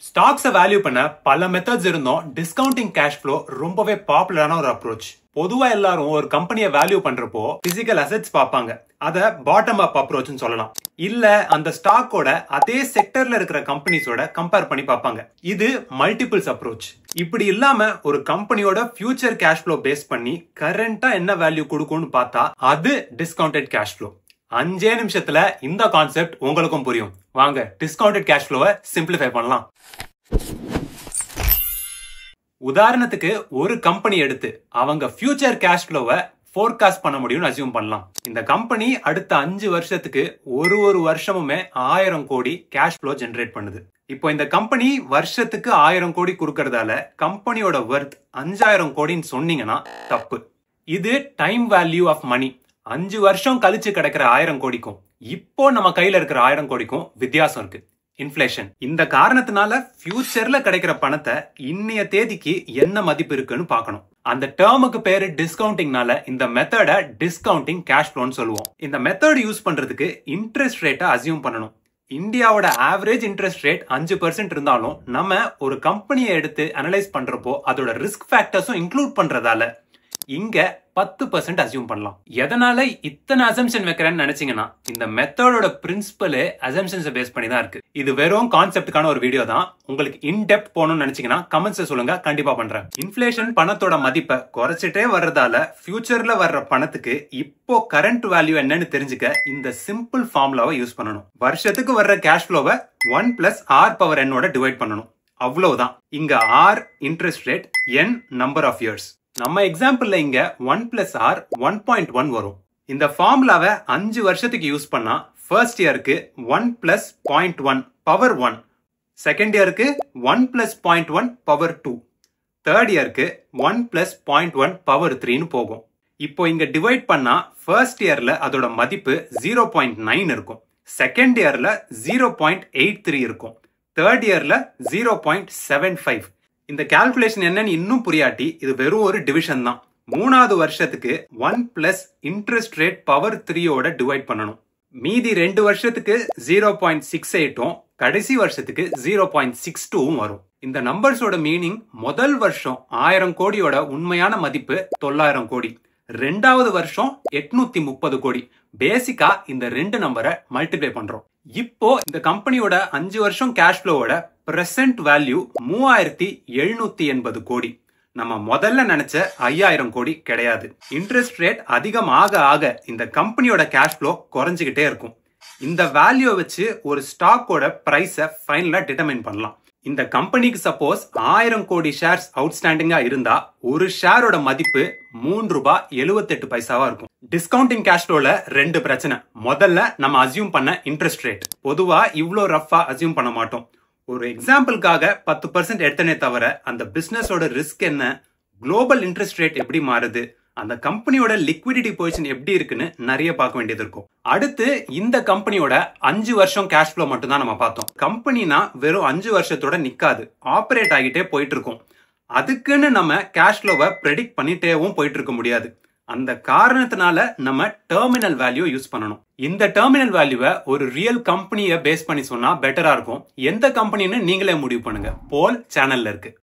ஸ்டாக்ஸை value பண்ண பல methods இருந்தும் டிஸ்கவுண்டிங் கேஷ் ஃப்ளோ ரொம்பவே பாப்புலரான ஒரு அப்ரோச் பொதுவா எல்லாரும் ஒரு கம்பெனியை வேல்யூ பண்றப்போ பிசிக்கல் அசெட்ஸ் பார்ப்பாங்க அத பாட்டம் அப் அப்ரோச்னு சொல்லலாம் இல்ல அந்த ஸ்டாக்கோட அதே செக்டர்ல இருக்கிற கம்பெனிஸோட கம்பேர் பண்ணி பார்ப்பாங்க இது மல்டிபிள்ஸ் அப்ரோச் இப்படி இல்லாம ஒரு கம்பெனியோட ஃபியூச்சர் கேஷ் ஃப்ளோ பேஸ் பண்ணி கரண்டா என்ன வேல்யூ கொடுக்கும்னு பார்த்தா அது டிஸ்கவுண்டட் கேஷ் ஃப்ளோ அஞ்சே நிமிஷத்துல இந்த கான்செப்ட் உங்களுக்கும் புரியும் வாங்க டிஸ்கவுண்டட் கேஷ் ஃப்ளோவை சிம்பிளிஃபை பண்ணலாம் உதாரணத்துக்கு ஒரு கம்பெனி எடுத்து அவங்க ஃபியூச்சர் கேஷ் ஃப்ளோவை ஃபோர்காஸ்ட் பண்ண முடியும்னு அசியூம் பண்ணலாம் இந்த கம்பெனி அடுத்த அஞ்சு வருஷத்துக்கு ஒரு ஒரு வருஷமுமே ஆயிரம் கோடி கேஷ் ஃப்ளோ ஜென்ரேட் பண்ணுது இப்போ இந்த கம்பெனி வருஷத்துக்கு ஆயிரம் கோடி கொடுக்கறதால கம்பெனியோட ஒர்த் அஞ்சாயிரம் கோடின்னு சொன்னீங்கன்னா தப்பு இது டைம் வேல்யூ ஆஃப் மணி அஞ்சு வருஷம் கழிச்சு கிடைக்கிற ஆயிரம் கோடிக்கும் இப்போ நம்ம கையில இருக்கிற ஆயிரம் கோடிக்கும் வித்தியாசம் இருக்கு இன்ஃபிளேஷன் இந்த காரணத்தினால ஃபியூச்சர்ல கிடைக்கிற பணத்தை இன்னைய தேதிக்கு என்ன மதிப்பு இருக்குன்னு பார்க்கணும் அந்த டேர்முக்கு பேரு டிஸ்கவுண்டிங்னால இந்த மெத்தட டிஸ்கவுண்டிங் கேஷ் ஃப்ளோன்னு சொல்லுவோம் இந்த மெத்தட் யூஸ் பண்றதுக்கு இன்ட்ரெஸ்ட் ரேட்டை அசியூம் பண்ணணும் இந்தியாவோட ஆவரேஜ் இன்ட்ரெஸ்ட் ரேட் அஞ்சு பர்சன்ட் இருந்தாலும் நம்ம ஒரு கம்பெனியை எடுத்து அனலைஸ் பண்றப்போ அதோட ரிஸ்க் ஃபேக்டர்ஸும் இன்க்ளூட் பண்றதால இங்க பத்து பர்சன்ட் அசியூம் பண்ணலாம் எதனால இத்தனை அசம்ஷன் வைக்கிறேன்னு நினைச்சீங்கன்னா இந்த மெத்தடோட பிரின்சிபலே அசம்ஷன்ஸை பேஸ் பண்ணி தான் இருக்கு இது வெறும் கான்செப்டுக்கான ஒரு வீடியோ தான் உங்களுக்கு இன் டெப்த் போகணும்னு நினைச்சீங்கன்னா கமெண்ட்ஸ் சொல்லுங்க கண்டிப்பா பண்றேன் இன்ஃபிளேஷன் பணத்தோட மதிப்பை குறைச்சிட்டே வர்றதால ஃபியூச்சர்ல வர்ற பணத்துக்கு இப்போ கரண்ட் வேல்யூ என்னன்னு தெரிஞ்சுக்க இந்த சிம்பிள் ஃபார்முலாவை யூஸ் பண்ணணும் வருஷத்துக்கு வர்ற கேஷ் ஃப்ளோவை ஒன் பிளஸ் ஆர் பவர் என்னோட டிவைட் பண்ணணும் அவ்வளவுதான் இங்க R interest rate N number of years நம்ம எக்ஸாம்பிள்ல இங்க one plus R one point one வரும் இந்த ஃபார்முலாவை அஞ்சு வருஷத்துக்கு யூஸ் பண்ணா ஃபர்ஸ்ட் இயருக்கு one plus point one power one second இயருக்கு one plus point one power two third இயருக்கு one plus point one power த்ரீன்னு போகும் இப்போ இங்க டிவைட் பண்ணா ஃபர்ஸ்ட் இயர்ல அதோட மதிப்பு ஜீரோ பாயிண்ட் நைன் இருக்கும் செகண்ட் இயர்ல ஜீரோ பாயிண்ட் எயிட் த்ரீ இருக்கும் தேர்ட் இயர்ல ஜீரோ பாயிண்ட் செவன் ஃபைவ் இந்த கால்குலேஷன் என்னன்னு இன்னும் புரியாட்டி இது வெறும் ஒரு டிவிஷன் தான் மூணாவது வருஷத்துக்கு one plus interest rate power த்ரீயோட டிவைட் பண்ணணும் மீதி ரெண்டு வருஷத்துக்கு ஜீரோ பாயிண்ட் சிக்ஸ் எயிட்டும் கடைசி வருஷத்துக்கு ஜீரோ பாயிண்ட் சிக்ஸ் டூவும் வரும் இந்த நம்பர்ஸோட மீனிங் முதல் வருஷம் ஆயிரம் கோடியோட உண்மையான மதிப்பு தொள்ளாயிரம் கோடி ரெண்டாவது வருஷம் எட்நூத்தி முப்பது கோடி பேசிக்கா இந்த ரெண்டு நம்பரை மல்டிப்ளை பண்றோம் இப்போ இந்த கம்பெனியோட அஞ்சு வருஷம் கேஷ் ஃப்ளோவோட பிரசன்ட் வேல்யூ மூவாயிரத்தி எழுநூத்தி எண்பது கோடி நம்ம முதல்ல நினைச்ச ஐயாயிரம் கோடி கிடையாது இன்ட்ரெஸ்ட் ரேட் அதிகமாக ஆக இந்த கம்பெனியோட கேஷ் ஃப்ளோ குறைஞ்சிக்கிட்டே இருக்கும் இந்த வேல்யூ வச்சு ஒரு ஸ்டாக்கோட பிரைஸை ஃபைனலா டிட்டர்மைன் பண்ணலாம் இந்த கம்பெனிக்கு சப்போஸ் ஆயிரம் கோடி ஷேர்ஸ் அவுட்ஸ்டாண்டிங்கா இருந்தா ஒரு ஷேரோட மதிப்பு மூணு ரூபாய் எழுபத்தெட்டு பைசாவா இருக்கும் டிஸ்கவுண்டிங் கேஷ் ஃப்ளோல ரெண்டு பிரச்சனை முதல்ல நம்ம அசியூம் பண்ண இன்ட்ரெஸ்ட் ரேட் பொதுவா இவ்வளோ ரஃபா அசியூம் பண்ண மாட்டோம் ஒரு எக்ஸாம்பிளுக்காக பத்து பர்சன்ட் எடுத்தனே தவிர அந்த பிசினஸோட ரிஸ்க் என்ன குளோபல் இன்ட்ரெஸ்ட் ரேட் எப்படி மாறுது அந்த கம்பெனியோட லிக்விடிட்டி பொசிஷன் எப்படி இருக்குன்னு நிறைய பார்க்க வேண்டியது இருக்கும் அடுத்து இந்த கம்பெனியோட அஞ்சு வருஷம் கேஷ் ஃப்ளோ மட்டும் தான் நம்ம பார்த்தோம் கம்பெனினா வெறும் அஞ்சு வருஷத்தோட நிக்காது ஆப்ரேட் ஆகிட்டே போயிட்டு இருக்கும் அதுக்குன்னு நம்ம கேஷ் ஃப்ளோவை ப்ரெடிக்ட் பண்ணிட்டேவும் போயிட்டு இருக்க முடியாது அந்த காரணத்தினால நம்ம டெர்மினல் வேல்யூ யூஸ் பண்ணணும் இந்த டெர்மினல் வேல்யூவை ஒரு ரியல் கம்பெனியை பேஸ் பண்ணி சொன்னா பெட்டரா இருக்கும் எந்த கம்பெனின்னு நீங்களே முடிவு பண்ணுங்க போல் சேனல்ல இருக்கு